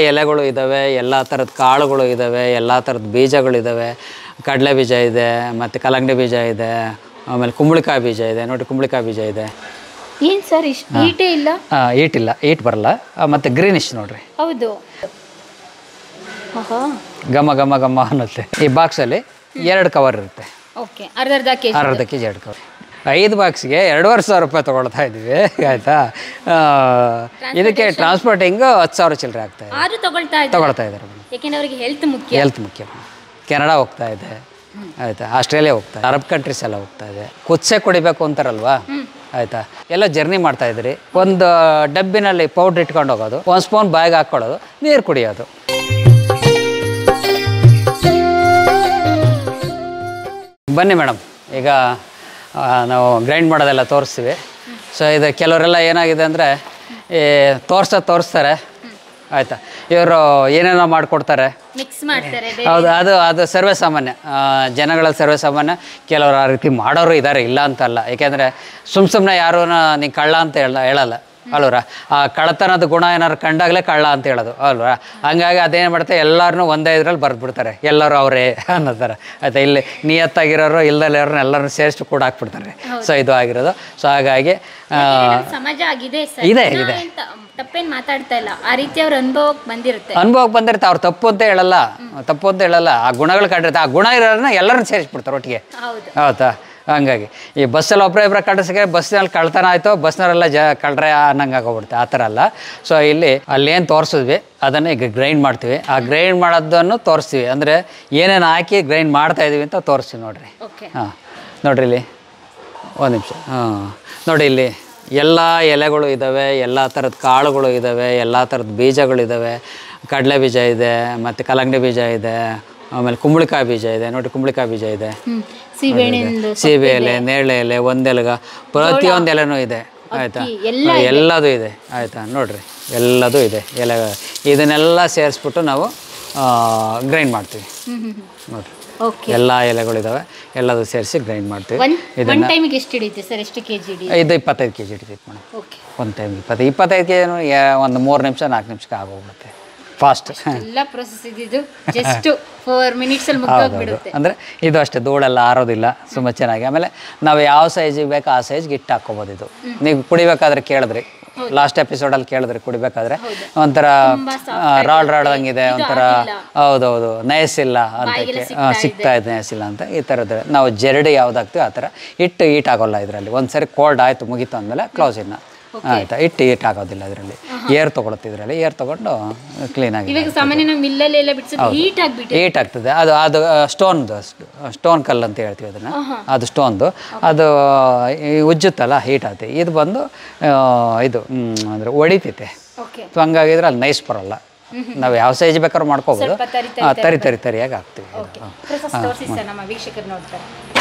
ಎಲೆಗಳು ಇದ್ದಾವೆ ಎಲ್ಲ ಥರದ ಕಾಳುಗಳು ಇದ್ದಾವೆ ಎಲ್ಲ ಥರದ ಬೀಜಗಳಿದ್ದಾವೆ ಕಡಲೆ ಬೀಜ ಇದೆ ಮತ್ತು ಕಲ್ಲಂಗಡಿ ಬೀಜ ಇದೆ ಆಮೇಲೆ ಕುಂಬಳಕಾಯಿ ಬೀಜ ಇದೆ ನೋಡಿ ಕುಂಬಳಕಾಯಿ ಬೀಜ ಇದೆ ಏನ್ ಸರ್ ಇಷ್ಟು ಈಟೇ ಇಲ್ಲ ಆ, ಈಟಿಲ್ಲ ಈಟ್ ಬರಲ್ಲ ಆ, ಮತ್ತು ಗ್ರೀನಿಶ್ ನೋಡ್ರಿ ಹೌದು ಆಹಾ ಘಮ ಘಮ ಘಮ ಅನ್ನುತ್ತೆ ಈ ಬಾಕ್ಸಲ್ಲಿ ಎರಡು ಕವರ್ ಇರುತ್ತೆ ಓಕೆ ಅರ್ಧ ಅರ್ಧ ಕೆ ಜಿ ಅರ್ಧ ಕೆ ಜಿ ಎರಡು ಕವರ್ ಐದು ಬಾಕ್ಸ್ಗೆ ಎರಡುವರೆ ಸಾವಿರ ರೂಪಾಯಿ ತೊಗೊಳ್ತಾ ಇದ್ದೀವಿ ಆಯಿತಾ ಇದಕ್ಕೆ ಟ್ರಾನ್ಸ್ಪೋರ್ಟಿಂಗು ಹತ್ತು ಸಾವಿರ ಚಿಲ್ಲರೆ ಆಗ್ತಾ ಇದೆ ಆದ್ರೂ ತಗೊಳ್ತಾ ಇದ್ದಾರೆ ತೊಗೊಳ್ತಾ ಇದ್ದಾರೆ ಯಾಕೆಂದ್ರೆ ಅವರಿಗೆ ಹೆಲ್ತ್ ಮುಖ್ಯ ಹೆಲ್ತ್ ಮುಖ್ಯ ಕೆನಡಾ ಹೋಗ್ತಾ ಇದೆ ಆಯಿತಾ ಆಸ್ಟ್ರೇಲಿಯಾ ಹೋಗ್ತಾ ಇದೆ ಅರಬ್ ಕಂಟ್ರೀಸ್ ಎಲ್ಲ ಹೋಗ್ತಾ ಇದೆ ಕುಚ್ಚೆ ಕುಡಿಬೇಕು ಅಂತಾರಲ್ವಾ ಆಯಿತಾ ಎಲ್ಲ ಜರ್ನಿ ಮಾಡ್ತಾ ಇದ್ರಿ ಒಂದು ಡಬ್ಬಿನಲ್ಲಿ ಪೌಡ್ರ್ ಇಟ್ಕೊಂಡು ಹೋಗೋದು ಒಂದು ಸ್ಪೂನ್ ಬಾಯಿಗೆ ಹಾಕ್ಕೊಳ್ಳೋದು ನೀರು ಕುಡಿಯೋದು ಬನ್ನಿ ಮೇಡಮ್ ಈಗ ಆ, ನಾವು ಗ್ರೈಂಡ್ ಮಾಡೋದೆಲ್ಲ ತೋರಿಸ್ತೀವಿ ಸೊ ಇದು ಕೆಲವರೆಲ್ಲ ಏನಾಗಿದೆ ಅಂದರೆ ಈ ತೋರಿಸ್ತಾ ತೋರಿಸ್ತಾರೆ ಆಯಿತಾ ಇವರು ಏನೇನೋ ಮಾಡಿಕೊಡ್ತಾರೆ ಮಿಕ್ಸ್ ಮಾಡ್ತಾರೆ ಹೌದು ಅದು ಅದು ಸರ್ವೇ ಸಾಮಾನ್ಯ ಆ, ಜನಗಳ ಸರ್ವೇ ಸಾಮಾನ್ಯ ಕೆಲವರು ಆ ರೀತಿ ಮಾಡೋರು ಇದ್ದಾರೆ ಇಲ್ಲ ಅಂತಲ್ಲ ಏಕೆಂದರೆ ಸುಮ್ಮ ಸುಮ್ಮನೆ ಯಾರೂ ನೀ ಕಳ್ಳ ಅಂತ ಹೇಳ ಹೇಳಲ್ಲ ಅಲ್ವರ ಆ ಕಳ್ಳತನದ ಗುಣ ಏನಾದ್ರು ಕಂಡಾಗಲೇ ಕಳ್ಳ ಅಂತ ಹೇಳೋದು ಅಲ್ವಾ ಹಂಗಾಗಿ ಅದೇನು ಮಾಡುತ್ತೆ ಎಲ್ಲರನ್ನೂ ಒಂದೇ ಇದ್ರಲ್ಲಿ ಬರೆದ್ಬಿಡ್ತಾರೆ ಎಲ್ಲರೂ ಅವರೇ ಅನ್ನೋ ಥರ ಆಯ್ತಾ ಇಲ್ಲಿ ನಿಯತ್ತಾಗಿರೋರು ಇಲ್ದಲ್ಲಿರೋರು ಎಲ್ಲರನ್ನೂ ಸೇರಿಸಿ ಕೂಡ ಹಾಕ್ಬಿಡ್ತಾರೆ ಸೊ ಇದು ಆಗಿರೋದು ಸೊ ಹಾಗಾಗಿ ಆ, ಸಮಾಜ ಆಗಿದೆ ಸರ್ ಇದೆ, ಇದೆ. ತಪ್ಪೇನ್ ಮಾತಾಡ್ತಾ ಇಲ್ಲ ಆ ರೀತಿ ಅವ್ರ ಅನುಭವಕ್ಕೆ ಬಂದಿರುತ್ತೆ ಅನುಭವಕ್ಕೆ ಬಂದಿರುತ್ತೆ ಅವ್ರು ತಪ್ಪು ಅಂತ ಹೇಳಲ್ಲ ತಪ್ಪು ಅಂತ ಹೇಳಲ್ಲ ಆ ಗುಣಗಳು ಕಂಡಿರುತ್ತೆ ಆ ಗುಣ ಇರೋರನ್ನ ಎಲ್ಲರನ್ನೂ ಸೇರಿಸ್ಬಿಡ್ತಾರೆ ಒಟ್ಟಿಗೆ ಹೌದು ಹೌದಾ ಹಂಗಾಗಿ ಈ ಬಸ್ಸಲ್ಲಿ ಒಬ್ಬರೇ ಇಬ್ಬರ ಕಟ್ಟಿಸಿದ್ರೆ ಬಸ್ನಲ್ಲಿ ಕಳ್ತನ ಆಯಿತು ಬಸ್ನವರೆಲ್ಲ ಜ ಕಳ್ರೆ ಅನ್ನಂಗೆ ಆಗೋಗ್ಬಿಡುತ್ತೆ ಆ ಥರ ಅಲ್ಲ ಸೊ ಇಲ್ಲಿ ಅಲ್ಲೇನು ತೋರಿಸಿದ್ವಿ ಅದನ್ನು ಈಗ ಗ್ರೈಂಡ್ ಮಾಡ್ತೀವಿ ಆ ಗ್ರೈಂಡ್ ಮಾಡೋದನ್ನು ತೋರಿಸ್ತೀವಿ ಅಂದರೆ ಏನೇನು ಹಾಕಿ ಗ್ರೈಂಡ್ ಮಾಡ್ತಾ ಇದೀವಿ ಅಂತ ತೋರಿಸ್ತೀವಿ ನೋಡಿರಿ ಓಕೆ ಹಾಂ ನೋಡ್ರಿ ಇಲ್ಲಿ ಒಂದು ನಿಮಿಷ ಹಾಂ ನೋಡಿ ಇಲ್ಲಿ ಎಲ್ಲ ಎಲೆಗಳು ಇದ್ದಾವೆ ಎಲ್ಲ ಥರದ ಕಾಳುಗಳು ಇದ್ದಾವೆ ಎಲ್ಲ ಥರದ ಬೀಜಗಳಿದ್ದಾವೆ ಕಡಲೆ ಬೀಜ ಇದೆ ಮತ್ತು ಕಲ್ಲಂಗಡಿ ಬೀಜ ಇದೆ ಆಮೇಲೆ ಕುಂಬಳಕಾಯಿ ಬೀಜ ಇದೆ ನೋಡಿ ಕುಂಬಳಕಾಯಿ ಬೀಜ ಇದೆ ಹ್ಮ್ ಸೀಬೆಹಣ್ಣಿಂದು ಸೀಬೆ ಎಲೆ ನೇರಳೆ ಎಲೆ ಒಂದೆಲಗ ಪ್ರತಿಯೊಂದು ಎಲೆನೂ ಇದೆ ಆಯಿತಾ ಎಲ್ಲದೂ ಇದೆ ಆಯಿತಾ ನೋಡ್ರಿ ಎಲ್ಲದೂ ಇದೆ ಎಲೆ ಇದನ್ನೆಲ್ಲ ಸೇರಿಸ್ಬಿಟ್ಟು ನಾವು ಗ್ರೈಂಡ್ ಮಾಡ್ತೀವಿ ಹ್ಮ್ ಹ್ಮ್ ಹ್ಮ್ ನೋಡ್ರಿ ಓಕೆ ಎಲ್ಲ ಎಲೆಗಳಿದಾವೆ ಎಲ್ಲದೂ ಸೇರಿಸಿ ಗ್ರೈಂಡ್ ಮಾಡ್ತೀವಿ ಒನ್ ಒನ್ ಇದನ್ನು ಟೈಮಿಗೆ ಎಷ್ಟು ಹಿಡಿಯುತ್ತೆ ಸರ್ ಎಷ್ಟು ಕೆ ಜಿ ಹಿಡಿ ಇದು ಇಪ್ಪತ್ತೈದು ಕೆ ಜಿ ಹಿಡಿತೈತೆ ಮೇಡಮ್ ಓಕೆ ಒಂದು ಟೈಮ್ ಇಪ್ಪತ್ತೈದು ಇಪ್ಪತ್ತೈದು ಕೆ ಜಿನು ಒಂದು ಮೂರು ನಿಮಿಷ ನಾಲ್ಕು ನಿಮಿಷಕ್ಕೆ ಆಗೋಗ್ಬಿಡುತ್ತೆ ಫಾಸ್ಟ್ ಎಲ್ಲ ಪ್ರೊಸೆಸ್ ಇದ್ದಿದ್ದು ಜಸ್ಟ್ ಫೋರ್ ಮಿನಿಟ್ಸ್ ಅಲ್ಲಿ ಮುಗ್ದೋಗ್ಬಿಡುತ್ತೆ ಅಂದರೆ ಇದು ಅಷ್ಟೇ ಧೂಳೆಲ್ಲ ಆರೋದಿಲ್ಲ ತುಂಬ ಚೆನ್ನಾಗಿ ಆಮೇಲೆ ನಾವು ಯಾವ ಸೈಜಿಗೆ ಬೇಕೋ ಆ ಸೈಜ್ಗೆ ಇಟ್ಟು ಹಾಕ್ಕೋಬೋದು ಇದು ನೀವು ಕುಡಿಬೇಕಾದ್ರೆ ಕೇಳಿದ್ರಿ ಲಾಸ್ಟ್ ಎಪಿಸೋಡಲ್ಲಿ ಕೇಳಿದ್ರಿ ಕುಡಿಬೇಕಾದ್ರೆ ಒಂಥರ ರಾಡ್ ರಾಡ್ದಂಗಿದೆ ಒಂಥರ ಹೌದೌದು ನಯಸಿಲ್ಲ ಅಂತ ಆ, ಸಿಗ್ತಾ ಇದೆ ನಯಸಿಲ್ಲ ಅಂತ ಈ ಥರದ್ದು ನಾವು ಜರಡಿ ಯಾವ್ದು ಹಾಕ್ತೀವಿ ಆ ಥರ ಇಟ್ಟು ಈಟ್ ಆಗೋಲ್ಲ ಇದರಲ್ಲಿ ಒಂದು ಸರಿ ಕೋಲ್ಡ್ ಆಯಿತು ಮುಗೀತು ಅಂದಮೇಲೆ ಕ್ಲೋಸ್ ಇನ್ನು ಆಯ್ತಾ ಇಟ್ಟು ಈಟ್ ಆಗೋದಿಲ್ಲ ಇದರಲ್ಲಿ ಏರ್ ತೊಗೊಳುತ್ತೆ ಇದರಲ್ಲಿ ಏರ್ ತೊಗೊಂಡು ಕ್ಲೀನಾಗಿ ಇವಾಗ ಸಾಮಾನ್ಯ ನಾವು ಮಿಲ್ಲಲ್ಲಿ ಎಲ್ಲ ಬಿಡಿಸೋದು ಹೀಟ್ ಆಗಿಬಿಟ್ಟು ಏಟ್ ಆಗ್ತದೆ ಅದು ಅದು ಸ್ಟೋನ್ದು ಸ್ಟೋನ್ ಕಲ್ಲು ಅಂತ ಹೇಳ್ತೀವಿ ಅದನ್ನು ಅದು ಸ್ಟೋನ್ದು ಅದು ಈ ಉಜ್ಜುತ್ತಲ್ಲ ಹೀಟ್ ಆಗ್ತದೆ ಇದು ಬಂದು ಆ, ಇದು ಅಂದರೆ ಹೊಡಿತೈತೆ ಓಕೆ ಸೊ ಹಂಗಾಗಿದ್ರೆ ಅಲ್ಲಿ ನೈಸ್ ಬರೋಲ್ಲ ನಾವು ಯಾವ ಸೈಜ್ ಬೇಕಾದ್ರೂ ಮಾಡ್ಕೋಬೋದು ಸ್ವಲ್ಪ ತರಿ ಆ, ತರಿ ತರಿ ತರಿಯಾಗಿ ಹಾಕ್ತೀವಿ ಓಕೆ ಪ್ರೊಸೆಸ್ ತೋರಿಸಿ ಸರ್ ನಮ್ಮ ವೀಕ್ಷಕರು ನೋಡ್ತಾರೆ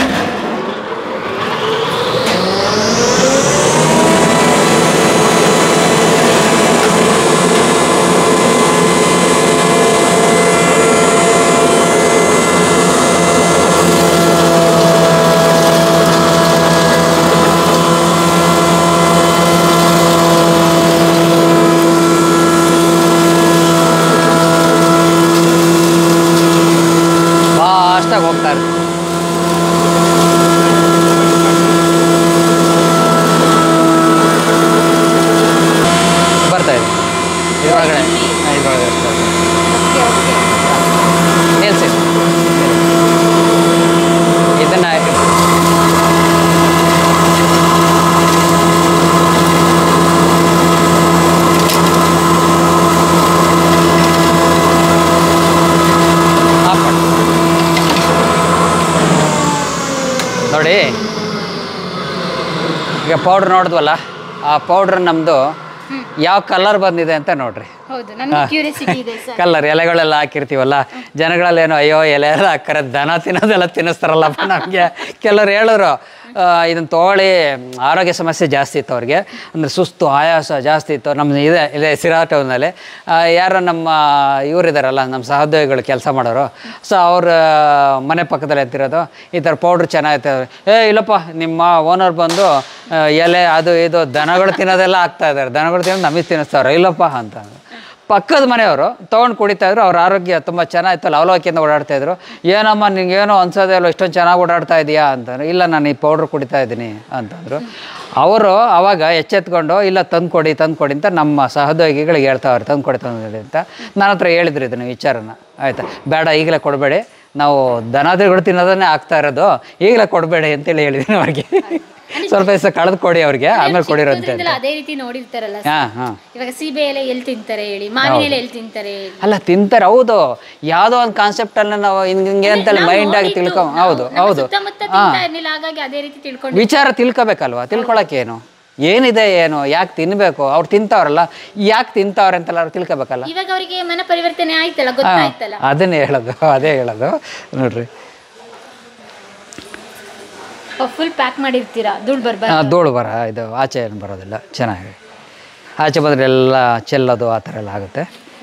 ಫಾಸ್ಟಾಗಿ ಹೋಗ್ತಾ ಇರುತ್ತೆ ಬರ್ತಾ ಇದೆ ಇದ್ರೊಳಗಡೆ ಹಾ, ಇದ್ರೊಳಗಡೆ ಇರ್ತದೆ. ಓಕೆ ಓಕೆ ನಿಲ್ಸಿ ಇದನ್ನ ಆಫ್ ಮಾಡಿ. ನೋಡಿ ಈಗ ಪೌಡ್ರ್ ನೋಡಿದ್ವಲ್ಲ ಆ ಪೌಡ್ರ್ ನಮ್ಮದು ಯಾವ ಕಲರ್ ಬಂದಿದೆ ಅಂತ ನೋಡ್ರಿ ಹೌದು ನನಗೆ ಕ್ಯೂರಿಯಾಸಿಟಿ ಇದೆ ಸರ್ ಕಲ್ಲರ್ ಎಲೆಗಳೆಲ್ಲ ಹಾಕಿರ್ತೀವಲ್ಲ ಜನಗಳಲ್ಲೇನೋ ಅಯ್ಯೋ ಎಲೆ ಎಲ್ಲ ಹಾಕ್ತಾರೆ ದನ ತಿನ್ನೋದೆಲ್ಲ ತಿನ್ನಿಸ್ತಾರಲ್ಲಪ್ಪ ನಮಗೆ ಕೆಲವ್ರು ಹೇಳಿದ್ರು ಇದನ್ನು ತೊಗೊಳ್ಳಿ ಆರೋಗ್ಯ ಸಮಸ್ಯೆ ಜಾಸ್ತಿ ಇತ್ತು ಅವ್ರಿಗೆ ಅಂದರೆ ಸುಸ್ತು ಆಯಾಸ ಜಾಸ್ತಿ ಇತ್ತು ನಮ್ಮ ಇದೆ ಇದೆ ಸಿರಾ ಟೌನಲ್ಲಿ ಯಾರೋ ನಮ್ಮ ಇವರಿದಾರಲ್ಲ ನಮ್ಮ ಸಹೋದ್ಯೋಗಿಗಳು ಕೆಲಸ ಮಾಡೋರು ಸೊ ಅವ್ರ ಮನೆ ಪಕ್ಕದಲ್ಲಿ ಎತ್ತಿರೋದು ಈ ಥರ ಪೌಡ್ರ್ ಚೆನ್ನಾಗೈತೆ ಏ ಇಲ್ಲಪ್ಪ ನಿಮ್ಮ ಓನರ್ ಬಂದು ಆ, ಎಲೆ ಅದು ಇದು ದನಗಳು ತಿನ್ನೋದೆಲ್ಲ ಹಾಕ್ತಾ ಇದ್ದಾರೆ ದನಗಳು ತಿನ್ನೋದು ನಮಗೆ ತಿನ್ನಿಸ್ತಾವ್ರೆ ಇಲ್ಲಪ್ಪ ಅಂತ ಪಕ್ಕದ ಮನೆಯವರು ತೊಗೊಂಡು ಕುಡಿತಾ ಇದ್ರು ಅವ್ರ ಆರೋಗ್ಯ ತುಂಬ ಚೆನ್ನಾಗಿತ್ತು ಲವಲವಿಕೆಯಿಂದ ಓಡಾಡ್ತಾ ಇದ್ರು ಏನಮ್ಮ ನಿಂಗೇನೋ ಅನ್ಸೋದೇ ಇಲ್ಲ ಇಷ್ಟೊಂದು ಚೆನ್ನಾಗಿ ಓಡಾಡ್ತಾ ಇದೆಯಾ ಅಂತಂದ್ರು ಇಲ್ಲ ನಾನು ಈ ಪೌಡ್ರ್ ಕುಡಿತಾ ಇದ್ದೀನಿ ಅಂತಂದರು ಅವರು ಅವಾಗ ಎಚ್ಚೆತ್ಕೊಂಡು ಇಲ್ಲ ತಂದು ಕೊಡಿ ತಂದು ಕೊಡಿ ಅಂತ ನಮ್ಮ ಸಹೋದ್ಯೋಗಿಗಳಿಗೆ ಹೇಳ್ತಾವ್ರೆ ತಂದು ಕೊಡಿ ತಂದು ಕೊಡಿ ಅಂತ ನನ್ನ ಹತ್ರ ಹೇಳಿದ್ರು ಇದನ್ನು ವಿಚಾರನ ಆಯಿತಾ ಬೇಡ ಈಗಲೇ ಕೊಡಬೇಡಿ ನಾವು ದನಾದಿಗಳು ತಿನ್ನೋದನ್ನೇ ಆಗ್ತಾ ಇರೋದು ಈಗಲೇ ಕೊಡಬೇಡಿ ಅಂತೇಳಿ ಹೇಳಿದ್ದೀನಿ ಅವ್ರಿಗೆ ಸ್ವಲ್ಪ ದಿವಸ ಕಳೆದು ಕೊಡಿ ಅವ್ರಿಗೆ ಆಮೇಲೆ ಕೊಡಿರಂತೆ ಚಿಕ್ಕದ್ರಿಂದಲೂ ಅದೇ ರೀತಿ ನೋಡಿರ್ತಾರಲ್ಲ sir. ಹಾಂ ಹಾಂ ಇವಾಗ ಸೀಬೆ ಎಲೆ ಎಲ್ಲಿ ತಿಂತಾರೆ ಹೇಳಿ ಮಾವಿನ ಎಲೆ ಎಲ್ಲಿ ತಿಂತಾರೆ ಹೇಳಿ ಅಲ್ಲ ತಿಂತಾರೆ ಹೌದು ಯಾವುದೋ ಒಂದು ಕಾನ್ಸೆಪ್ಟಲ್ಲಿ ನಾವು ಹಿಂಗೆ ಹಿಂಗೆ ಅಂತೇಳಿ ಮೈಂಡ್ ಆಗಿ ತಿಳ್ಕೊ ಹೌದು ಹೌದು ಸುತ್ತಮುತ್ತ ತಿಂತಾ ಇರ್ಲಿಲ್ಲ ಹಾಗಾಗಿ ಅದೇ ರೀತಿ ತಿಳ್ಕೊಂಡು ವಿಚಾರ ತಿಳ್ಕೊಬೇಕಲ್ವಾ ತಿಳ್ಕೊಳಕ್ಕೇನು ಏನಿದೆ ಏನು ಯಾಕೆ ತಿನ್ನಬೇಕು ಅವ್ರು ತಿಂತಾವ್ರಲ್ಲ ಯಾಕೆ ತಿಂತಾವ್ರೆ ಅಂತೆಲ್ಲ ಅವ್ರು ತಿಳ್ಕೊಬೇಕಲ್ಲ ಇವಾಗ ಅವರಿಗೆ ಮನ ಪರಿವರ್ತನೆ ಆಯ್ತಲ್ಲ ಗೊತ್ತಾಯ್ತಲ್ಲ ಅದನ್ನೇ ಹೇಳೋದು ಅದೇ ಹೇಳೋದು ನೋಡ್ರಿ ಫುಲ್ ಪ್ಯಾಕ್ ಮಾಡಿರ್ತೀರಾ ಧೂಳ್ ಬರ್ಬಾರ್ದು ಆ, ಧೂಳು ಬರ ಇದು ಆಚೆ ಏನು ಬರೋದಿಲ್ಲ ಚೆನ್ನಾಗಿ ಆಚೆ ಬಂದರೆ ಎಲ್ಲ ಚೆಲ್ಲೋದು ಆ ಥರ ಎಲ್ಲ ಆಗುತ್ತೆ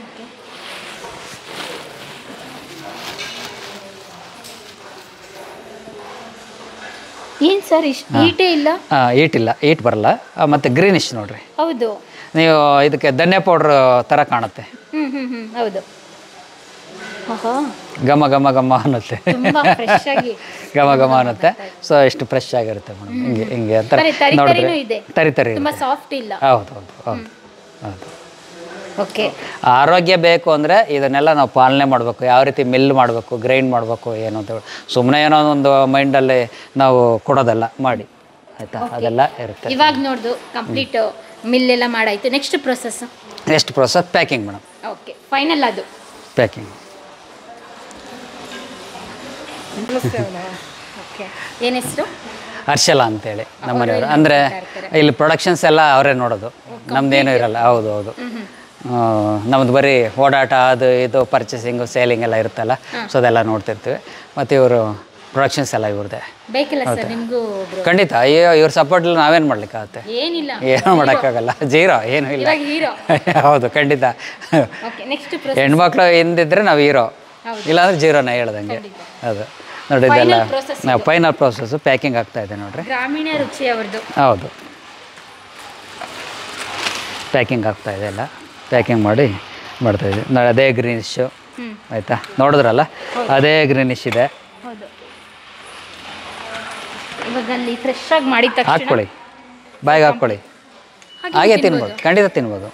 ಏನ್ ಸರ್ ಇಷ್ಟ ಈಟೇ ಇಲ್ಲ ಆ, ಈಟಿಲ್ಲ ಈಟ್ ಬರಲ್ಲ ಆ, ಮತ್ತೆ ಗ್ರೀನಿಶ್ ನೋಡ್ರಿ ಹೌದು ನೀವು ಇದಕ್ಕೆ ಧನ್ಯ ಪೌಡ್ರ್ ಥರ ಕಾಣುತ್ತೆ ಹ್ಮ್ ಹ್ಮ್ ಹ್ಮ್ ಹೌದು ಆಹಾ, ಘಮ ಘಮ ಘಮ ಅನ್ನುತ್ತೆ ತುಂಬಾ ಫ್ರೆಶ್ ಆಗಿ ಘಮ ಘಮ ಅನ್ನುತ್ತೆ ಸೊ ಎಷ್ಟು ಫ್ರೆಶ್ ಆಗಿರುತ್ತೆ ಮೇಡಮ್ ಹಿಂಗೆ ಹಿಂಗೆ ಅಂತ ಬರೀ ತರಿ ನೋಡಿದ್ರೆ ತರಿನೂ ಇದೆ ತರಿ ತರಿ ತುಂಬಾ ಸಾಫ್ಟ್ ಇಲ್ಲ ಹೌದು ಹೌದು ಹೌದು ಹೌದು ಓಕೆ ಆರೋಗ್ಯ ಬೇಕು ಅಂದರೆ ಇದನ್ನೆಲ್ಲ ನಾವು ಪಾಲನೆ ಮಾಡಬೇಕು ಯಾವ ರೀತಿ ಮಿಲ್ ಮಾಡಬೇಕು ಗ್ರೈಂಡ್ ಮಾಡಬೇಕು ಏನು ಅಂತ ಹೇಳಿ ಸುಮ್ಮನೆ ಏನೋ ಒಂದು ಮೈಂಡಲ್ಲಿ ನಾವು ಕೊಡೋದಲ್ಲ ಮಾಡಿ ಆಯಿತಾ ಅದೆಲ್ಲ ಇರುತ್ತೆ ಇವಾಗ ನೋಡ್ದು ಕಂಪ್ಲೀಟ್ ಮಿಲ್ ಎಲ್ಲ ಮಾಡಾಯ್ತು next process next process packing madam okay final ಅದು ಪ್ಯಾಕಿಂಗ್ ಓಕೆ ಏನ್ ಹೆಸರು ಹರ್ಷಲ ಅಂತೇಳಿ ನಮ್ಮ ಮನೆಯವರು ಅಂದರೆ ಇಲ್ಲಿ ಪ್ರೊಡಕ್ಷನ್ಸ್ ಎಲ್ಲ ಅವರೇ ನೋಡೋದು ನಮ್ದೇನೂ ಇರಲ್ಲ ಹೌದು ಹೌದು ಆ, ನಮ್ದು ಬರೀ ಓಡಾಟ ಅದು ಇದು ಪರ್ಚೇಸಿಂಗು ಸೇಲಿಂಗ್ ಎಲ್ಲ ಇರುತ್ತಲ್ಲ ಸೊ ಅದೆಲ್ಲ ನೋಡ್ತಿರ್ತೀವಿ ಮತ್ತು ಇವರು ಪ್ರೊಡಕ್ಷನ್ಸ್ ಎಲ್ಲ ಇವ್ರದ್ದೇ ಬೇಕಿಲ್ಲ ಸರ್ ನಿಮ್ಗೂ ಒಬ್ರು ಖಂಡಿತ ಅಯ್ಯೋ ಇವ್ರ ಸಪೋರ್ಟ್ ನಾವೇನು ಮಾಡ್ಲಿಕ್ಕಾಗತ್ತೆ ಏನಿಲ್ಲ ಏನೂ ಮಾಡೋಕ್ಕಾಗಲ್ಲ ಜೀರೋ ಏನೂ ಇಲ್ಲ ಇವಾಗ ಹೀರೋ ಹೌದು ಖಂಡಿತ ಓಕೆ ನೆಕ್ಸ್ಟ್ ಪ್ರೊಸೆಸ್ ಹೆಣ್ಮಕ್ಳು ಹಿಂದಿದ್ರೆ ನಾವು ಹೀರೋ ಇಲ್ಲಾಂದ್ರೆ ಜೀರೋನೇ ಹೇಳ್ದಂಗೆ ಅದು ನೋಡಿ ಇದೆಲ್ಲ process ನಾವು ಫೈನಲ್ ಪ್ರೋಸೆಸ್ಸು ಪ್ಯಾಕಿಂಗ್ ಆಗ್ತಾ ಇದೆ ನೋಡ್ರಿ ಗ್ರಾಮೀಣ ರುಚಿ ಅವ್ರದ್ದು ಹೌದು ಪ್ಯಾಕಿಂಗ್ ಆಗ್ತಾ ಇದೆ ಎಲ್ಲ ಪ್ಯಾಕಿಂಗ್ ಮಾಡಿ ಮಾಡ್ತಾ ಇದ್ದೀವಿ ನೋಡಿ ಅದೇ ಗ್ರೀನಿಶು ಹ್ಮ್. ಆಯಿತಾ ನೋಡಿದ್ರಲ್ಲ ಅದೇ ಗ್ರೀನಿಶ್ ಇದೆ ಹೌದು ಇವಾಗ ಅಲ್ಲಿ ಫ್ರೆಶ್ ಆಗಿ ಮಾಡಿದ ತಕ್ಷಣ ಹಾಕ್ಕೊಳ್ಳಿ ಬಾಯಿಗೆ ಹಾಕ್ಕೊಳ್ಳಿ ಹಾಗೆ ತಿನ್ಬೋದು ಖಂಡಿತ ತಿನ್ಬೋದು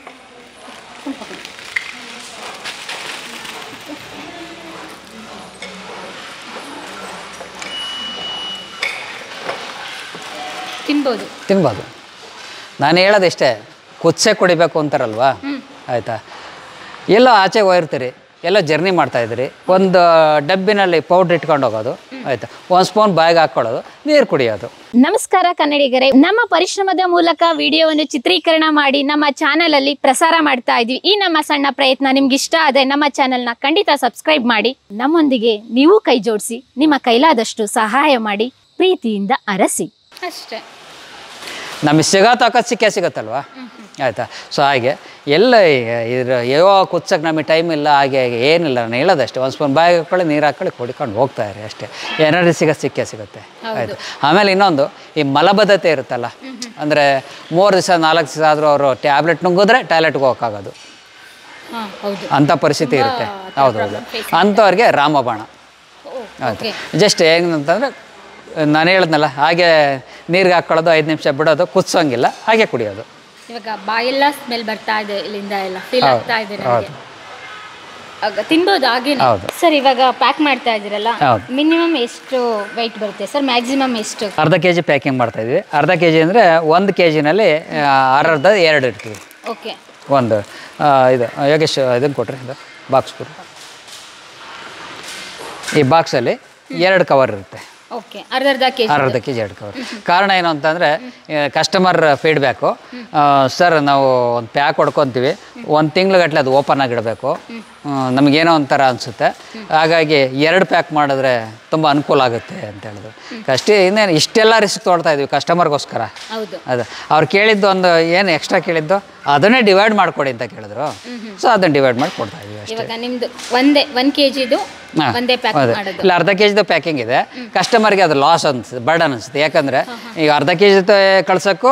ತಿನ್ಬೋದು ತಿನ್ಬೋದು ನಾನು ಹೇಳೋದು ಇಷ್ಟೇ ಕುಚ್ಚೆ ಕುಡಿಬೇಕು ಅಂತಾರಲ್ವಾ ಆಯಿತಾ ಎಲ್ಲೋ ಆಚೆಗೆ ಹೋಗಿರ್ತೀರಿ ಎಲ್ಲೋ ಜರ್ನಿ ಮಾಡ್ತಾ ಇದ್ದೀರಿ ಒಂದು ಡಬ್ಬಿನಲ್ಲಿ ಪೌಡ್ರ್ ಇಟ್ಕೊಂಡು ಹೋಗೋದು ಆಯಿತಾ ಒಂದು ಸ್ಪೂನ್ ಬಾಯಿಗೆ ಹಾಕ್ಕೊಳ್ಳೋದು ನೀರು ಕುಡಿಯೋದು ನಮಸ್ಕಾರ ಕನ್ನಡಿಗರೇ ನಮ್ಮ ಪರಿಶ್ರಮದ ಮೂಲಕ ವಿಡಿಯೋವನ್ನು ಚಿತ್ರೀಕರಣ ಮಾಡಿ ನಮ್ಮ ಚಾನಲ್ ಅಲ್ಲಿ ಪ್ರಸಾರ ಮಾಡ್ತಾ ಇದ್ವಿ ಈ ನಮ್ಮ ಸಣ್ಣ ಪ್ರಯತ್ನ ನಿಮ್ಗೆ ಇಷ್ಟ ಆದ್ರೆ ನಮ್ಮ ಚಾನೆಲ್ನ ಖಂಡಿತ ಸಬ್ಸ್ಕ್ರೈಬ್ ಮಾಡಿ ನಮ್ಮೊಂದಿಗೆ ನೀವು ಕೈ ಜೋಡಿಸಿ ನಿಮ್ಮ ಕೈಲಾದಷ್ಟು ಸಹಾಯ ಮಾಡಿ ಪ್ರೀತಿಯಿಂದ ಅರಸಿ ಅಷ್ಟೇ ನಮಗೆ ಸಿಗೋ ತಕ್ಕ ಸಿಕ್ಕೇ ಸಿಗುತ್ತಲ್ವಾ ಆಯಿತಾ ಸೊ ಹಾಗೆ ಎಲ್ಲ ಇದ್ರ ಯಾವ ಕುಚ್ಚಕ್ಕೆ ನಮಗೆ ಟೈಮ್ ಇಲ್ಲ ಹಾಗೆ ಹಾಗೆ ಏನಿಲ್ಲ ನಾನು ಹೇಳೋದಷ್ಟೇ ಒಂದು ಸ್ಪೂನ್ ಬಾಯಿಗೆ ಹಾಕ್ಕೊಳ್ಳಿ ನೀರು ಹಾಕ್ಕೊಳ್ಳಿ ಕುಡಿಕೊಂಡು ಹೋಗ್ತಾ ಇರಿ ಅಷ್ಟೇ ಎನರ್ಜಿ ಸಿಗೋದು ಸಿಕ್ಕೇ ಸಿಗುತ್ತೆ ಆಯಿತು ಆಮೇಲೆ ಇನ್ನೊಂದು ಈ ಮಲಬದ್ಧತೆ ಇರುತ್ತಲ್ಲ ಅಂದರೆ ಮೂರು ದಿವಸ ನಾಲ್ಕು ದಿವಸ ಆದರೂ ಅವರು ಟ್ಯಾಬ್ಲೆಟ್ ನುಂಗಿದ್ರೆ ಟಾಯ್ಲೆಟ್ಗೆ ಹೋಗೋಕ್ಕಾಗೋದು ಹೌದು ಅಂಥ ಪರಿಸ್ಥಿತಿ ಇರುತ್ತೆ ಹೌದು ಹೌದು ಅಂಥವ್ರಿಗೆ ರಾಮಬಾಣ ಆಯಿತು ಜಸ್ಟ್ ಹೆಂಗಂತಂದರೆ ನಾನು ಹೇಳಿದ್ನಲ್ಲ ಹಾಗೆ ನೀರಿಗೆ ಹಾಕ್ಕೊಳ್ಳೋದು ಐದು ನಿಮಿಷ ಬಿಡೋದು ಕುದಿಸೋಂಗಿಲ್ಲ ಹಾಗೆ ಕುಡಿಯೋದು ಇವಾಗ ಬಾಯೆಲ್ಲ ಸ್ಮೆಲ್ ಬರ್ತಾ ಇದೆ ಇಲ್ಲಿಂದ ಎಲ್ಲ ಫೀಲ್ ಹೌದು, ಆಗ್ತಾ ಇದೆ ನನಗೆ ಆಗ ತಿನ್ಬೋದು ಹಾಗೇನೆ ಹೌದು. ಸರ್ ಇವಾಗ ಪ್ಯಾಕ್ ಮಾಡ್ತಾ ಇದ್ದೀರಲ್ಲ ಹೌದು. ಮಿನಿಮಮ್ ಎಷ್ಟು ವೆಯ್ಟ್ ಬರುತ್ತೆ ಸರ್ ಮ್ಯಾಕ್ಸಿಮಮ್ ಎಷ್ಟು ಅರ್ಧ ಕೆ ಜಿ ಪ್ಯಾಕಿಂಗ್ ಮಾಡ್ತಾಯಿದ್ವಿ ಅರ್ಧ ಕೆ ಜಿ ಅಂದರೆ ಒಂದು ಕೆ ಜಿನಲ್ಲಿ ಅರ್ಧ ಎರಡು ಇಡ್ತೀವಿ ಓಕೆ ಒಂದು ಆ, ಇದು ಯೋಗೇಶ್ ಇದನ್ನು ಕೊಟ್ರಿ ಇದು ಬಾಕ್ಸ್ ಕೊಡ್ರಿ ಈ ಬಾಕ್ಸಲ್ಲಿ ಎರಡು ಕವರ್ ಇರುತ್ತೆ ಓಕೆ ಅರ್ಧ ಅರ್ಧ ಕೆ ಅರ್ಧ ಕೆ ಜಿ ಎರಡು ಕವರ್ ಕಾರಣ ಏನು ಅಂತಂದರೆ ಕಸ್ಟಮರ್ ಫೀಡ್ಬ್ಯಾಕು ಸರ್ ನಾವು ಒಂದು ಪ್ಯಾಕ್ ಹೊಡ್ಕೊತೀವಿ ಒಂದು ತಿಂಗ್ಳುಗಟ್ಟಲೆ ಅದು ಓಪನ್ ಆಗಿಡಬೇಕು ನಮಗೇನೋ ಒಂಥರ ಅನಿಸುತ್ತೆ ಹಾಗಾಗಿ ಎರಡು ಪ್ಯಾಕ್ ಮಾಡಿದ್ರೆ ತುಂಬ ಅನುಕೂಲ ಆಗುತ್ತೆ ಅಂತ ಹೇಳಿದ್ರು ಅಷ್ಟೇ ಇನ್ನೇನು ಇಷ್ಟೆಲ್ಲ ರಿಸ್ಕ್ ತೊಗೊಳ್ತಾ ಇದ್ವಿ ಕಸ್ಟಮರ್ಗೋಸ್ಕರ ಹೌದು ಅದು ಅವ್ರು ಕೇಳಿದ್ದು ಒಂದು ಏನು ಎಕ್ಸ್ಟ್ರಾ ಕೇಳಿದ್ದು ಅದನ್ನೇ ಡಿವೈಡ್ ಮಾಡಿಕೊಡಿ ಅಂತ ಕೇಳಿದ್ರು ಸೊ ಅದನ್ನು ಡಿವೈಡ್ ಮಾಡಿ ಕೊಡ್ತಾ ಇದ್ವಿ ಅಷ್ಟೇ ಇವಾಗ ನಿಮ್ದು ಒಂದೇ ಒಂದ್ ಕೆಜಿದು ಹಾ, ಒಂದೇ ಪ್ಯಾಕ್ ಹೌದು. ಮಾಡೋದು ಇಲ್ಲ ಅರ್ಧ ಕೆ ಜಿದು ಪ್ಯಾಕಿಂಗ್ ಇದೆ ಕಸ್ಟಮರ್ಗೆ ಅದು ಲಾಸ್ ಅನ್ಸುತ್ತೆ ಬರ್ಡನ್ ಅನಿಸುತ್ತೆ ಯಾಕಂದರೆ ಈಗ ಅರ್ಧ ಕೆ ಜಿ ಕಳ್ಸೋಕ್ಕೂ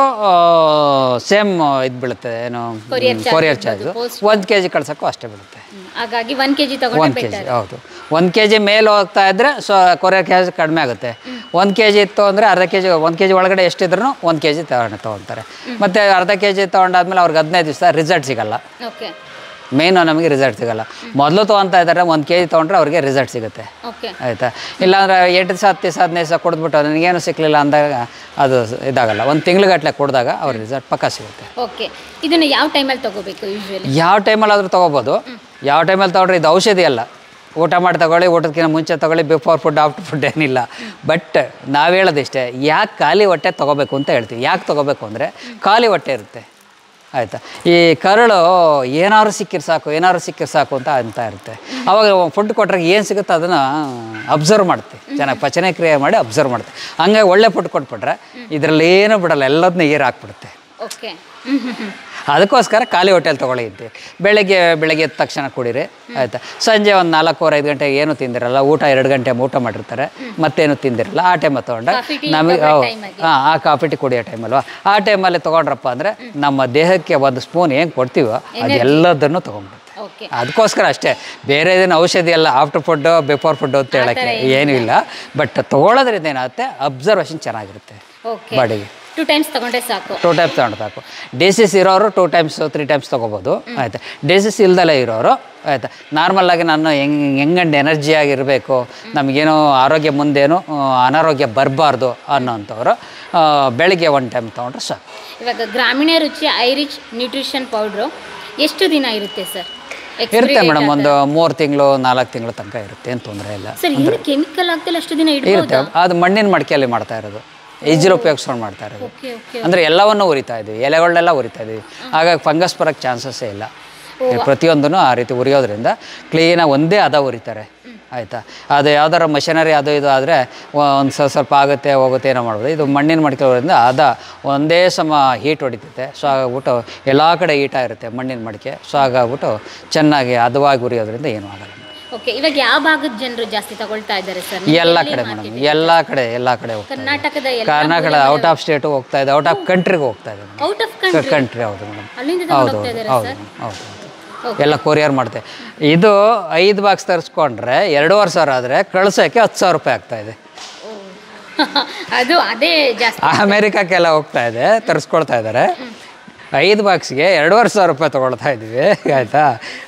ಸೇಮ್ ಇದು ಬೀಳುತ್ತೆ ಏನು ಕೊರಿಯರ್ ಚಾರ್ಜು ಒಂದು ಕೆ ಜಿ ಕಳ್ಸೋಕ್ಕೂ ಅಷ್ಟೇ ಬೀಳುತ್ತೆ ಹ್ಮ್. ಹಾಗಾಗಿ ಒಂದ್ ಕೆಜಿ ತಗೊಂಡ್ರೆ ಒಂದು ಕೆ ಜಿ ಬೆಟರ್ ಹೌದು ಒಂದು ಕೆ ಜಿ ಮೇಲೆ ಹೋಗ್ತಾ ಇದ್ದರೆ ಸೊ ಕೊರಿಯರ್ ಚಾರ್ಜ್ ಕಡಿಮೆ ಆಗುತ್ತೆ ಒಂದು ಕೆ ಜಿ ಇತ್ತು ಅಂದರೆ ಅರ್ಧ ಕೆ ಜಿ ಒಂದು ಕೆ ಜಿ ಒಳಗಡೆ ಎಷ್ಟಿದ್ರು ಒಂದು ಕೆ ಜಿ ತಗೊಂಡು ತೊಗೊತಾರೆ ಮತ್ತು ಅರ್ಧ ಕೆ ಜಿ ತೊಗೊಂಡಾದ್ಮೇಲೆ ಅವ್ರಿಗೆ ಹದಿನೈದು ದಿವಸ ರಿಸಲ್ಟ್ ಸಿಗಲ್ಲ ಓಕೆ ಮೇಯ್ನು ನಮಗೆ ರಿಸಲ್ಟ್ ಸಿಗಲ್ಲ ಮೊದಲು ತೊಗೊತಾ ಇದ್ದಾರೆ ಒಂದು ಕೆ ಜಿ ತೊಗೊಂಡ್ರೆ ಅವ್ರಿಗೆ ರಿಸಲ್ಟ್ ಸಿಗುತ್ತೆ ಓಕೆ ಆಯಿತಾ ಇಲ್ಲಾಂದ್ರೆ ಎಂಟು ದಿವಸ ಹತ್ತು ದಿವಸ ಹದಿನೈದು ದಿವಸ ಕೊಡ್ಬಿಟ್ಟು ನನಗೇನು ಸಿಕ್ಕಲಿಲ್ಲ ಅಂದಾಗ ಅದು ಇದಾಗಲ್ಲ ಒಂದು ತಿಂಗ್ಳುಗಟ್ಟಲೆ ಕೊಡಿದಾಗ ಅವ್ರ ರಿಸಲ್ಟ್ ಪಕ್ಕ ಸಿಗುತ್ತೆ ಓಕೆ ಇದನ್ನ ಯಾವ ಟೈಮಲ್ಲಿ ತಗೋಬೇಕು ಯೂಶುವಲಿ ಯಾವ ಟೈಮಲ್ಲಿ ಆದರೂ ತೊಗೋಬೋದು ಯಾವ ಟೈಮಲ್ಲಿ ತೊಗೊಂಡ್ರೆ ಇದು ಔಷಧಿ ಅಲ್ಲ ಊಟ ಮಾಡಿ ತಗೊಳ್ಳಿ ಊಟಕ್ಕಿಂತ ಮುಂಚೆ ತಗೊಳ್ಳಿ ಬಿಫೋರ್ ಫುಡ್ ಆಫ್ಟರ್ ಫುಡ್ ಏನಿಲ್ಲ ಬಟ್ ನಾವು ಹೇಳೋದಿಷ್ಟೇ ಯಾಕೆ ಖಾಲಿ ಹೊಟ್ಟೆ ತೊಗೋಬೇಕು ಅಂತ ಹೇಳ್ತೀವಿ ಯಾಕೆ ತೊಗೋಬೇಕು ಅಂದರೆ ಖಾಲಿ ಹೊಟ್ಟೆ ಇರುತ್ತೆ ಆಯಿತಾ ಈ ಕರಳು ಏನಾದ್ರು ಸಿಕ್ಕಿರ್ ಸಾಕು ಏನಾದ್ರು ಸಿಕ್ಕಿರ್ ಸಾಕು ಅಂತ ಅಂತ ಇರುತ್ತೆ ಅವಾಗ ಫುಡ್ ಕೊಟ್ರೆ ಏನು ಸಿಗುತ್ತೋ ಅದನ್ನು ಅಬ್ಸರ್ವ್ ಮಾಡುತ್ತೆ ಚೆನ್ನಾಗಿ ಪಚನ ಕ್ರಿಯೆ ಮಾಡಿ ಅಬ್ಸರ್ವ್ ಮಾಡುತ್ತೆ ಹಂಗಾಗಿ ಒಳ್ಳೆ ಫುಡ್ ಕೊಟ್ಬಿಟ್ರೆ ಇದರಲ್ಲಿ ಏನೂ ಬಿಡಲ್ಲ ಎಲ್ಲದನ್ನ ಏರ್ ಹಾಕ್ಬಿಡುತ್ತೆ ಓಕೆ ಹ್ಮ್ ಹ್ಮ್ ಹ್ಮ್ ಅದಕ್ಕೋಸ್ಕರ ಖಾಲಿ ಹೋಟೆಲ್ ತೊಗೊಳ್ಳಿ ಅಂತೀವಿ ಬೆಳಗ್ಗೆ ಬೆಳಗ್ಗೆ ಎದ್ದ ತಕ್ಷಣ ಕುಡೀರಿ ಆಯಿತಾ ಸಂಜೆ ಒಂದು ನಾಲ್ಕೂವರೆ ಐದು ಗಂಟೆಗೆ ಏನು ತಿಂದಿರಲ್ಲ ಊಟ ಎರಡು ಗಂಟೆ ಊಟ ಮಾಡಿರ್ತಾರೆ ಮತ್ತೇನು ತಿಂದಿರಲ್ಲ ಆ ಟೈಮಲ್ಲಿ ತೊಗೊಂಡ್ರೆ ಕಾಫಿ ಟೀ ನಮಗೆ ತಗೊಳ್ಳೋ time ಆಗಿ. ಹಾಂ ಆ ಕಾಫಿ ಟೀ ಕುಡಿಯೋ ಟೈಮಲ್ವ ಆ ಟೈಮಲ್ಲಿ ತೊಗೊಂಡ್ರಪ್ಪ ಅಂದರೆ ನಮ್ಮ ದೇಹಕ್ಕೆ ಒಂದು ಸ್ಪೂನ್ ಏನು ಕೊಡ್ತೀವೋ ಅದೆಲ್ಲದನ್ನು ತೊಗೊಂಡ್ಬಿಡುತ್ತೆ ಓಕೆ ಅದಕ್ಕೋಸ್ಕರ ಅಷ್ಟೇ ಬೇರೆ ಏನೇನು ಔಷಧಿ ಎಲ್ಲ ಆಫ್ಟರ್ ಫುಡ್ಡು ಬಿಫೋರ್ ಫುಡ್ಡು ಅಂತ ಹೇಳೋಕ್ಕೆ ಏನೂ ಇಲ್ಲ ಬಟ್ ತೊಗೊಳೋದ್ರಿಂದ ಏನಾಗುತ್ತೆ ಅಬ್ಸರ್ವೇಷನ್ ಚೆನ್ನಾಗಿರುತ್ತೆ ಓಕೆ ಬಾಡಿಗೆ ಟೂ ಟೈಮ್ಸ್ ತಗೊಂಡ್ರೆ ಸಾಕು ಟೂ ಟೈಮ್ಸ್ ತಗೊಂಡು ಸಾಕು ಡಿಸೀಸ್ ಇರೋರು ಟೂ ಟೈಮ್ಸ್ ತ್ರೀ ಟೈಮ್ಸ್ ತೊಗೋಬೋದು ಆಯಿತಾ ಡಿಸೀಸ್ ಇಲ್ದಲೇ ಇರೋರು ಆಯಿತಾ ನಾರ್ಮಲಾಗಿ ನಾನು ಹೆಂಗ್ ಹೆಂಗಂಡು ಎನರ್ಜಿಯಾಗಿ ಇರಬೇಕು ನಮಗೇನು ಆರೋಗ್ಯ ಮುಂದೇನು ಆ, ಅನಾರೋಗ್ಯ ಬರಬಾರ್ದು ಅನ್ನೋಂಥವ್ರು ಆ, ಬೆಳಿಗ್ಗೆ ಒನ್ ಟೈಮ್ ತೊಗೊಂಡ್ರೆ ಸಾಕು ಇವಾಗ ಗ್ರಾಮೀಣ ರುಚಿ ಐರಿಚ್ ನ್ಯೂಟ್ರಿಷನ್ ಪೌಡ್ರು ಎಷ್ಟು ದಿನ ಇರುತ್ತೆ ಸರ್ ಇರುತ್ತೆ ಮೇಡಮ್ ಒಂದು ಮೂರು ತಿಂಗಳು ನಾಲ್ಕು ತಿಂಗಳು ತನಕ ಇರುತ್ತೆ ಏನು ತೊಂದರೆ ಇಲ್ಲ ಸರ್ ಏನು ಕೆಮಿಕಲ್ ಆಗ್ತಿಲ್ಲ ಅಷ್ಟು ದಿನ ಇಡ್ಬೋದು ಇರುತ್ತೆ ಅದು ಮಣ್ಣಿನ ಮಡಿಕೆಯಲ್ಲಿ ಮಾಡ್ತಾ ಇರೋದು ಈಜಿಲ್ ಉಪಯೋಗಿಸ್ಕೊಂಡು ಮಾಡ್ತಾ ಇರೋದು ಓಕೆ ಓಕೆ ಅಂದರೆ ಎಲ್ಲವನ್ನು ಉರಿತಾ ಇದ್ವಿ ಎಲೆಗಳನ್ನೆಲ್ಲ ಉರಿತಾ ಇದ್ವಿ ಹಾಗಾಗಿ ಫಂಗಸ್ ಬರೋಕ್ಕೆ ಚಾನ್ಸಸ್ಸೇ ಇಲ್ಲ ಪ್ರತಿಯೊಂದನ್ನು ಆ ರೀತಿ ಉರಿಯೋದ್ರಿಂದ ಕ್ಲೀನಾಗಿ ಒಂದೇ ಹದ ಉರಿತಾರೆ ಆಯಿತಾ ಅದು ಯಾವ್ದಾರ ಮಷಿನರಿ ಅದು ಇದು ಆದರೆ ಒಂದು ಸ್ವಲ್ಪ ಸ್ವಲ್ಪ ಆಗುತ್ತೆ ಹೋಗುತ್ತೆ ಏನೋ ಮಾಡ್ಬೋದು ಇದು ಮಣ್ಣಿನ ಮಡಿಕೆಗಳಿಂದ ಅದ ಒಂದೇ ಸಮ ಹೀಟ್ ಹೊಡಿತೈತೆ ಸೊ ಹಾಗಾಗ್ಬಿಟ್ಟು ಎಲ್ಲ ಕಡೆ ಹೀಟ್ ಆಗಿರುತ್ತೆ ಮಣ್ಣಿನ ಮಡಿಕೆ ಸೊ ಹಾಗಾಗ್ಬಿಟ್ಟು ಚೆನ್ನಾಗಿ ಹದವಾಗಿ ಉರಿಯೋದ್ರಿಂದ ಏನೂ ಆಗಲ್ಲ ಓಕೆ ಇವಾಗ ಯಾವ ಭಾಗದ ಜನರು ಜಾಸ್ತಿ ತಗೊಳ್ತಾ ಇದ್ದಾರೆ ಸರ್ ಎಲ್ಲ ಕಡೆ ಮೇಡಮ್ ಎಲ್ಲ ಕಡೆ ಎಲ್ಲ ಕಡೆ ಹೋಗ್ತಾ ಇದೆ ಕರ್ನಾಟಕದ ಎಲ್ಲ ಕರ್ನಾಟಕ ಔಟ್ ಆಫ್ ಸ್ಟೇಟು ಹೋಗ್ತಾ ಇದೆ ಔಟ್ ಆಫ್ ಕಂಟ್ರಿಗೆ ಹೋಗ್ತಾ ಇದೆ madam out of country country ಹೌದು ಮೇಡಮ್ ಅಲ್ಲಿಂದ ಹೌದು ತಗೊಂಡು ಹೋಗ್ತಾ ಹೌದು ಇದ್ದಾರೆ ಹೌದು ಹೌದು ಹೌದು ಎಲ್ಲ ಕೊರಿಯರ್ ಮಾಡುತ್ತೆ ಇದು ಐದು ಬಾಕ್ಸ್ ತರಿಸ್ಕೊಂಡ್ರೆ ಎರಡೂವರೆ ಸಾವಿರ ಆದರೆ ಕಳ್ಸೋಕ್ಕೆ ಹತ್ತು ಸಾವಿರ ರೂಪಾಯಿ ಆಗ್ತಾ ಇದೆ ಅದು ಅದೇ ಜಾಸ್ತಿ ಅಮೇರಿಕಕ್ಕೆಲ್ಲ ಹೋಗ್ತಾ ಇದೆ ತರಿಸ್ಕೊಳ್ತಾ ಇದ್ದಾರೆ ಐದು ಬಾಕ್ಸ್ಗೆ ಎರಡೂವರೆ ಸಾವಿರ ರೂಪಾಯಿ ತೊಗೊಳ್ತಾ ಇದ್ದೀವಿ ಆಯಿತಾ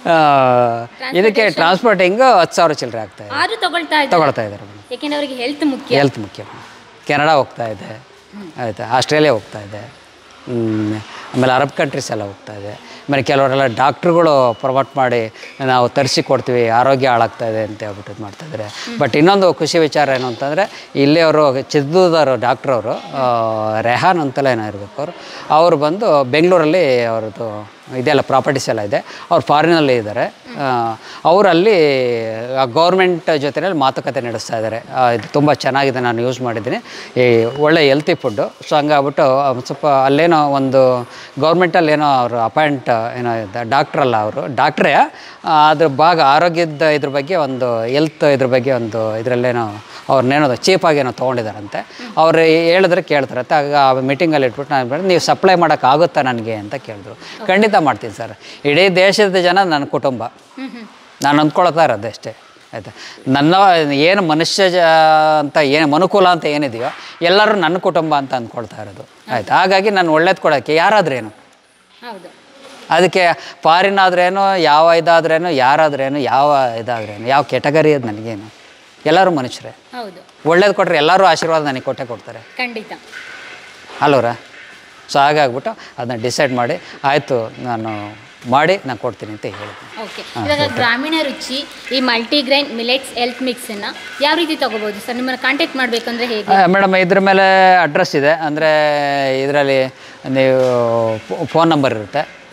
ಇದಕ್ಕೆ ಟ್ರಾನ್ಸ್ಪೋರ್ಟಿಂಗು ಹತ್ತು ಸಾವಿರ ಚಿಲ್ಲರೆ ಆಗ್ತಾ ಇದೆ ಆದ್ರೂ ತಗೊಳ್ತಾ ಇದ್ದಾರೆ ತೊಗೊಳ್ತಾ ಇದ್ದಾರೆ ಮೇಡಮ್ ಯಾಕೆಂದ್ರೆ ಅವ್ರಿಗೆ ಹೆಲ್ತ್ ಮುಖ್ಯ ಹೆಲ್ತ್ ಮುಖ್ಯ ಕೆನಡಾ ಹೋಗ್ತಾ ಇದೆ ಆಯಿತಾ ಆಸ್ಟ್ರೇಲಿಯಾ ಹೋಗ್ತಾ ಇದೆ ಹ್ಮ್. ಆಮೇಲೆ ಅರಬ್ ಕಂಟ್ರೀಸ್ ಎಲ್ಲ ಹೋಗ್ತಾ ಇದೆ ಆಮೇಲೆ ಕೆಲವರೆಲ್ಲ ಡಾಕ್ಟ್ರುಗಳು ಪ್ರಮೋಟ್ ಮಾಡಿ ನಾವು ತರಿಸಿ ಕೊಡ್ತೀವಿ ಆರೋಗ್ಯ ಹಾಳಾಗ್ತಾ ಇದೆ ಅಂತ ಹೇಳ್ಬಿಟ್ಟು ಇದು ಮಾಡ್ತಾ ಇದ್ದಾರೆ ಬಟ್ ಇನ್ನೊಂದು ಖುಷಿ ವಿಚಾರ ಏನು ಅಂತಂದರೆ ಇಲ್ಲಿ ಅವರು ಚಿತ್ರದುರ್ಗದವರು ಡಾಕ್ಟ್ರವರು ರೆಹಾನ್ ಅಂತೆಲ್ಲ ಏನೋ ಇರಬೇಕು ಅವರು ಅವರು ಬಂದು ಬೆಂಗಳೂರಲ್ಲಿ ಅವ್ರದ್ದು ಇದೆಲ್ಲ ಪ್ರಾಪರ್ಟೀಸ್ ಎಲ್ಲ ಇದೆ ಅವ್ರು ಫಾರಿನಲ್ಲಿ ಇದ್ದಾರೆ ಅವರಲ್ಲಿ ಗೌರ್ಮೆಂಟ್ ಜೊತೆಯಲ್ಲಿ ಮಾತುಕತೆ ನಡೆಸ್ತಾ ಇದ್ದಾರೆ ಆ, ಇದು ತುಂಬ ಚೆನ್ನಾಗಿದೆ ನಾನು ಯೂಸ್ ಮಾಡಿದ್ದೀನಿ ಈ ಒಳ್ಳೆ ಹೆಲ್ತಿ ಫುಡ್ಡು ಸೊ ಹಂಗಾಗ್ಬಿಟ್ಟು ಒಂದ್ ಸ್ವಲ್ಪ ಅಲ್ಲೇನೋ ಒಂದು ಗೌರ್ಮೆಂಟಲ್ಲಿ ಏನೋ ಅವರು ಅಪಾಯಿಂಟ್ ಏನೋ ಡಾಕ್ಟ್ರ್ ಅಲ್ಲ ಅವರು ಡಾಕ್ಟ್ರೇ ಅದ್ರ ಭಾಗ ಆರೋಗ್ಯದ ಇದ್ರ ಬಗ್ಗೆ ಒಂದು ಹೆಲ್ತ್ ಇದ್ರ ಬಗ್ಗೆ ಒಂದು ಇದರಲ್ಲೇನೋ ಅವ್ರನ್ನೇನೋ ಚೀಪಾಗಿ ಏನೋ ತೊಗೊಂಡಿದ್ದಾರಂತೆ ಅವ್ರು ಹೇಳಿದ್ರೆ ಕೇಳ್ತಾರಂತೆ ಆಗ ಆ ಮೀಟಿಂಗಲ್ಲಿ ಇಟ್ಬಿಟ್ಟು ನಾನು ಬೇಡ ನೀವು ಸಪ್ಲೈ ಮಾಡೋಕ್ಕಾಗುತ್ತಾ ನನಗೆ ಅಂತ ಕೇಳಿದ್ರು ಖಂಡಿತ ಮಾಡ್ತೀನಿ ಸರ್ ಇಡೀ ದೇಶದ ಜನ ನನ್ನ ಕುಟುಂಬ ನಾನು ಅಂದ್ಕೊಳ್ತಾ ಇರೋದು ಅಷ್ಟೇ ಆಯಿತಾ ನನ್ನ ಏನು ಮನುಷ್ಯ ಜ ಅಂತ ಏನು ಮನುಕುಲ ಅಂತ ಏನಿದೆಯೋ ಎಲ್ಲರೂ ನನ್ನ ಕುಟುಂಬ ಅಂತ ಅಂದ್ಕೊಳ್ತಾ ಇರೋದು ಆಯಿತಾ ಹಾಗಾಗಿ ನಾನು ಒಳ್ಳೇದು ಕೊಡೋಕ್ಕೆ ಯಾರಾದ್ರೇನು ಹೌದು ಅದಕ್ಕೆ ಫಾರಿನ್ ಆದ್ರೇನು ಯಾವ ಇದಾದ್ರೇನು ಯಾರಾದ್ರೇನು ಯಾವ ಇದಾದ್ರೇನು ಯಾವ ಕೆಟಗರಿ ಅದು ನನಗೇನು ಎಲ್ಲರೂ ಮನುಷ್ಯರೇ ಹೌದು ಒಳ್ಳೇದು ಕೊಟ್ಟರೆ ಎಲ್ಲರೂ ಆಶೀರ್ವಾದ ನನಗೆ ಕೊಟ್ಟೆ ಕೊಡ್ತಾರೆ ಖಂಡಿತ ಅಲ್ವರ ಸೊ ಹಾಗಾಗ್ಬಿಟ್ಟು ಅದನ್ನ ಡಿಸೈಡ್ ಮಾಡಿ ಆಯಿತು ನಾನು ಮಾಡಿ ನಾನು ಕೊಡ್ತೀನಿ ಅಂತ ಹೇಳಿದೆ ಓಕೆ ಇವಾಗ ಗ್ರಾಮೀಣ ರುಚಿ ಈ ಮಲ್ಟಿಗ್ರೈನ್ ಮಿಲೆಟ್ಸ್ ಹೆಲ್ತ್ ಮಿಕ್ಸನ್ನ ಯಾವ ರೀತಿ ತಗೋಬಹುದು ಸರ್ ನಿಮ್ಮನ್ನ ಕಾಂಟ್ಯಾಕ್ಟ್ ಮಾಡಬೇಕಂದ್ರೆ ಹೇಗೆ ಮೇಡಮ್ ಇದ್ರ ಮೇಲೆ ಅಡ್ರೆಸ್ ಇದೆ ಅಂದರೆ ಇದರಲ್ಲಿ ನೀವು ಫೋನ್ ನಂಬರ್ ಇರುತ್ತೆ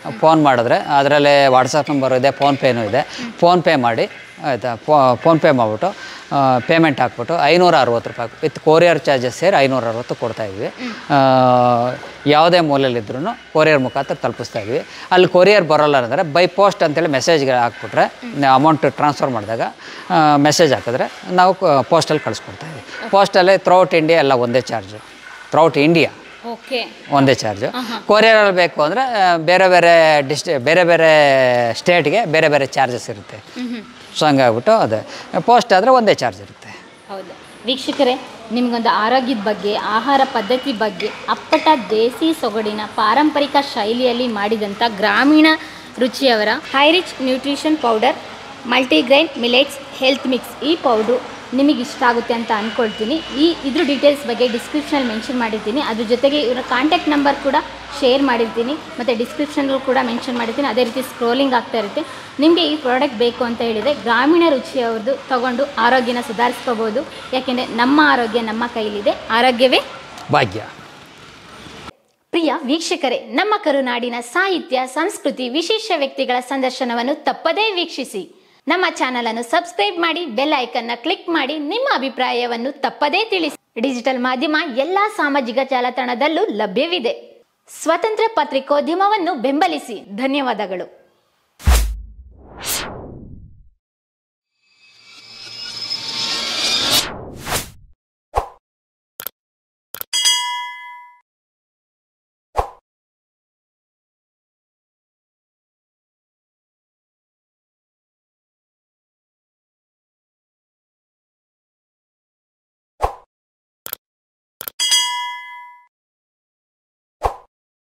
ಫೋನ್ ಮಾಡಿದ್ರೆ ಅದರಲ್ಲಿ ವಾಟ್ಸಪ್ ನಂಬರ್ ಇದೆ ಫೋನ್ಪೇನೂ ಇದೆ ಫೋನ್ಪೇ ಮಾಡಿ ಆಯಿತಾ ಫೋನ್ಪೇ ಮಾಡಿಬಿಟ್ಟು ಪೇಮೆಂಟ್ ಹಾಕ್ಬಿಟ್ಟು ಐನೂರ ಅರವತ್ತು ರೂಪಾಯಿ ವಿತ್ ಕೊರಿಯರ್ ಚಾರ್ಜಸ್ ಸೇರಿ ಐನೂರ ಅರವತ್ತು ಕೊಡ್ತಾಯಿದ್ವಿ ಯಾವುದೇ ಮೂಲೆಯಲ್ಲಿದ್ರೂ ಕೊರಿಯರ್ ಮುಖಾಂತರ ತಲುಪಿಸ್ತಾ ಇದ್ವಿ ಅಲ್ಲಿ ಕೊರಿಯರ್ ಬರೋಲ್ಲ ಅಂದರೆ ಬೈ ಪೋಸ್ಟ್ ಅಂತೇಳಿ ಮೆಸೇಜ್ಗೆ ಹಾಕ್ಬಿಟ್ರೆ ಅಮೌಂಟ್ ಟ್ರಾನ್ಸ್ಫರ್ ಮಾಡಿದಾಗ ಮೆಸೇಜ್ ಹಾಕಿದ್ರೆ ನಾವು ಪೋಸ್ಟಲ್ಲಿ ಕಳಿಸ್ಕೊಡ್ತಾ ಇದ್ವಿ ಪೋಸ್ಟಲ್ಲೇ ಥ್ರೌಟ್ ಇಂಡಿಯಾ ಎಲ್ಲ ಒಂದೇ ಚಾರ್ಜು ಥ್ರೌಟ್ ಇಂಡಿಯಾ ಓಕೆ ಒಂದೇ ಚಾರ್ಜು ಕೊರಿಯರಲ್ಲಿ ಬೇಕು ಅಂದರೆ ಬೇರೆ ಬೇರೆ ಡಿಸ್ಟಿ ಬೇರೆ ಬೇರೆ ಸ್ಟೇಟ್ಗೆ ಬೇರೆ ಬೇರೆ ಚಾರ್ಜಸ್ ಇರುತ್ತೆ ಸೊ ಹಂಗಾಗ್ಬಿಟ್ಟು ಅದೇ ಪೋಸ್ಟ್ ಆದರೆ ಒಂದೇ ಚಾರ್ಜ್ ಇರುತ್ತೆ ಹೌದು ವೀಕ್ಷಕರೇ ನಿಮಗೊಂದು ಆರೋಗ್ಯದ ಬಗ್ಗೆ ಆಹಾರ ಪದ್ಧತಿ ಬಗ್ಗೆ ಅಪ್ಪಟ ದೇಸಿ ಸೊಗಡಿನ ಪಾರಂಪರಿಕ ಶೈಲಿಯಲ್ಲಿ ಮಾಡಿದಂಥ ಗ್ರಾಮೀಣ ರುಚಿಯವರ high rich nutrition powder multigrain millets health mix ಈ ಪೌಡ್ರು ನಿಮಗೆ ಇಷ್ಟ ಆಗುತ್ತೆ ಅಂತ ಅಂದ್ಕೊಳ್ತೀನಿ ಈ ಇದ್ರ ಡೀಟೇಲ್ಸ್ ಬಗ್ಗೆ ಡಿಸ್ಕ್ರಿಪ್ಷನಲ್ಲಿ ಮೆನ್ಷನ್ ಮಾಡಿರ್ತೀನಿ ಅದ್ರ ಜೊತೆಗೆ ಇವರ ಕಾಂಟ್ಯಾಕ್ಟ್ ನಂಬರ್ ಕೂಡ ಶೇರ್ ಮಾಡಿರ್ತೀನಿ ಮತ್ತು ಡಿಸ್ಕ್ರಿಪ್ಷನಲ್ಲೂ ಕೂಡ ಮೆನ್ಷನ್ ಮಾಡಿರ್ತೀನಿ ಅದೇ ರೀತಿ ಸ್ಕ್ರೋಲಿಂಗ್ ಆಗ್ತಾ ಇರುತ್ತೆ ನಿಮಗೆ ಈ ಪ್ರಾಡಕ್ಟ್ ಬೇಕು ಅಂತ ಹೇಳಿದರೆ ಗ್ರಾಮೀಣ ರುಚಿಯವ್ರದ್ದು ತಗೊಂಡು ಆರೋಗ್ಯನ ಸುಧಾರಿಸ್ಕೋಬೋದು ಯಾಕೆಂದರೆ ನಮ್ಮ ಆರೋಗ್ಯ ನಮ್ಮ ಕೈಲಿದೆ ಆರೋಗ್ಯವೇ ಭಾಗ್ಯ ಪ್ರಿಯ ವೀಕ್ಷಕರೇ ನಮ್ಮ ಕರುನಾಡಿನ ಸಾಹಿತ್ಯ ಸಂಸ್ಕೃತಿ ವಿಶೇಷ ವ್ಯಕ್ತಿಗಳ ಸಂದರ್ಶನವನ್ನು ತಪ್ಪದೇ ವೀಕ್ಷಿಸಿ ನಮ್ಮ ಚಾನಲ್ ಅನ್ನು ಸಬ್ಸ್ಕ್ರೈಬ್ ಮಾಡಿ ಬೆಲ್ ಐಕನ್ನ ಕ್ಲಿಕ್ ಮಾಡಿ ನಿಮ್ಮ ಅಭಿಪ್ರಾಯವನ್ನು ತಪ್ಪದೇ ತಿಳಿಸಿ ಡಿಜಿಟಲ್ ಮಾಧ್ಯಮ ಎಲ್ಲಾ ಸಾಮಾಜಿಕ ಜಾಲತಾಣದಲ್ಲೂ ಲಭ್ಯವಿದೆ ಸ್ವತಂತ್ರ ಪತ್ರಿಕೋದ್ಯಮವನ್ನು ಬೆಂಬಲಿಸಿ ಧನ್ಯವಾದಗಳು